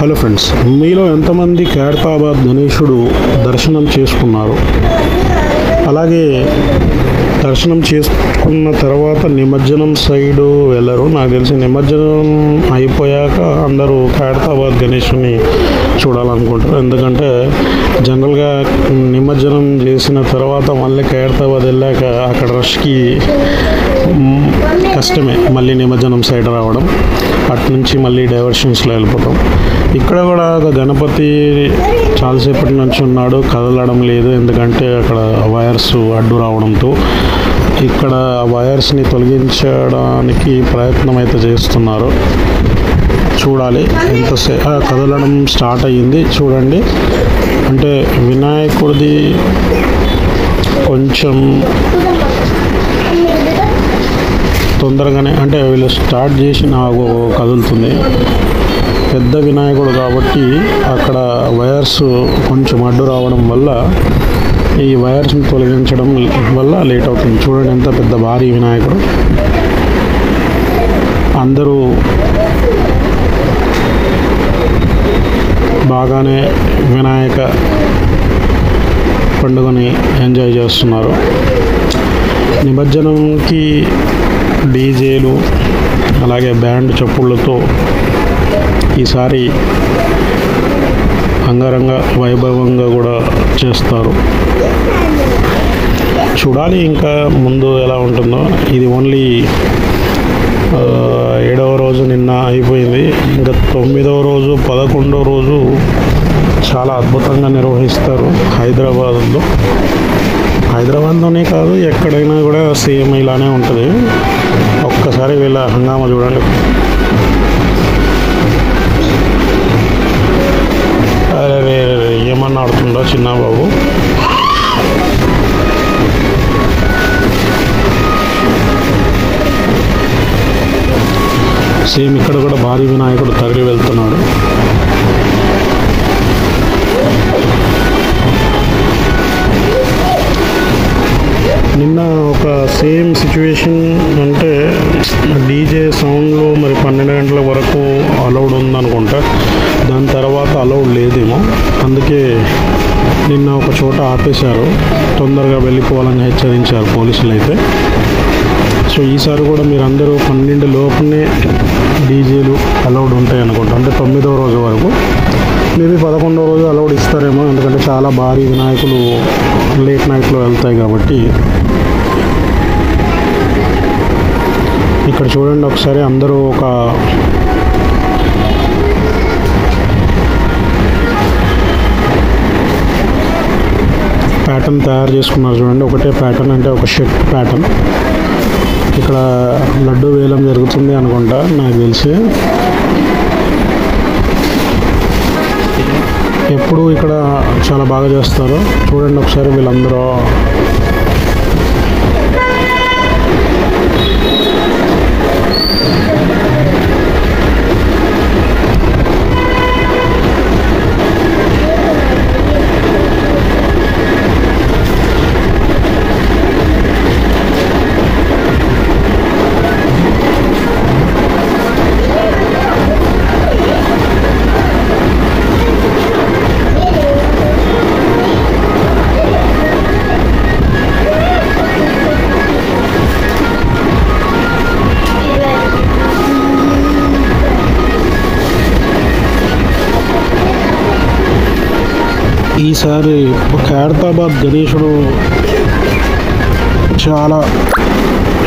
hello friends మీలో ఎంతమంది ఖైరతాబాద్ గణేశుడు దర్శనం చేసుకున్నారు అలాగే దర్శనం చేసుకున్న తర్వాత నిమజ్జనం సైడు వెళ్ళరు నాకు తెలిసి నిమజ్జనం అయిపోయాక అందరూ ఖైరతాబాద్ గణేషుని చూడాలనుకుంటారు ఎందుకంటే జనరల్గా నిమజ్జనం చేసిన తర్వాత మళ్ళీ ఖైరతాబాద్ వెళ్ళాక అక్కడ రష్కి మ్, కష్టమే మళ్ళీ నిమజ్జనం సైడ్ రావడం అటు నుంచి మళ్ళీ డైవర్షన్స్లో వెళ్ళిపోతాం ఇక్కడ కూడా ఒక గణపతి చాలాసేపటి నుంచి ఉన్నాడు కదలడం లేదు ఎందుకంటే అక్కడ వైర్స్ అడ్డు రావడంతో ఇక్కడ ఆ వైర్స్ని తొలగించడానికి ప్రయత్నం అయితే చేస్తున్నారు చూడాలి ఎంతసే ఆ, కదలడం స్టార్ట్ అయ్యింది చూడండి అంటే వినాయకుడిది కొంచెం తొందరగానే అంటే వీళ్ళు స్టార్ట్ చేసిన ఆగు కదులుతుంది పెద్ద వినాయకుడు కాబట్టి అక్కడ వైర్స్ కొంచెం అడ్డు రావడం వల్ల ఈ వైర్స్ని తొలగించడం వల్ల లేట్ అవుతుంది చూడండి ఎంత పెద్ద భారీ వినాయకుడు అందరూ బాగానే వినాయక పండుగని ఎంజాయ్ చేస్తున్నారు నిమజ్జనంకి డీజేలు అలాగే బ్యాండ్ చప్పుళ్ళతో ఈసారి అంగరంగ వైభవంగా కూడా చేస్తారు చూడాలి ఇంకా ముందు ఎలా ఉంటుందో ఇది ఓన్లీ ఆ, ఏడవ రోజు నిన్న అయిపోయింది ఇంకా తొమ్మిదవ రోజు పదకొండవ రోజు చాలా అద్భుతంగా నిర్వహిస్తారు హైదరాబాద్లో హైదరాబాద్లోనే కాదు ఎక్కడైనా కూడా సేమ్ ఇలానే ఉంటుంది ఒక్కసారి వీళ్ళ హంగామా చూడండి అరే రే రే రే, ఏమన్నా ఆడుతుండో చిన్న బాబు సేమ్ ఇక్కడ కూడా భారీ వినాయకుడు తగిలి వెళ్తున్నాడు నిన్న ఒక సేమ్ సిచ్యువేషన్ అంటే డీజే సౌండ్లో మరి పన్నెండు గంటల వరకు అలౌడ్ ఉందనుకుంటా దాని తర్వాత అలౌడ్ లేదేమో అందుకే నిన్న ఒక చోట ఆపేశారు తొందరగా వెళ్ళిపోవాలని హెచ్చరించారు పోలీసులు అయితే సో ఈసారి కూడా మీరు అందరూ పన్నెండు లోపునే డీజేలు అలౌడ్ ఉంటాయి అనుకుంటా అంటే తొమ్మిదవ రోజు వరకు మేబీ పదకొండవ రోజు అలౌడ్ ఇస్తారేమో ఎందుకంటే చాలా భారీ వినాయకులు లేట్ నైట్లో వెళ్తాయి కాబట్టి ఇక్కడ చూడండి ఒకసారి అందరూ ఒక ప్యాటర్న్ తయారు చేసుకున్నారు చూడండి ఒకటే ప్యాటర్న్ అంటే ఒక షర్ట్ ప్యాటర్న్ ఇక్కడ లడ్డు వేలం జరుగుతుంది అనుకుంటా నాకు తెలిసి ఎప్పుడు ఇక్కడ చాలా బాగా చేస్తారు చూడండి ఒకసారి వీళ్ళందరూ ఈసారి ఖైరతాబాద్ గణేశుడు చాలా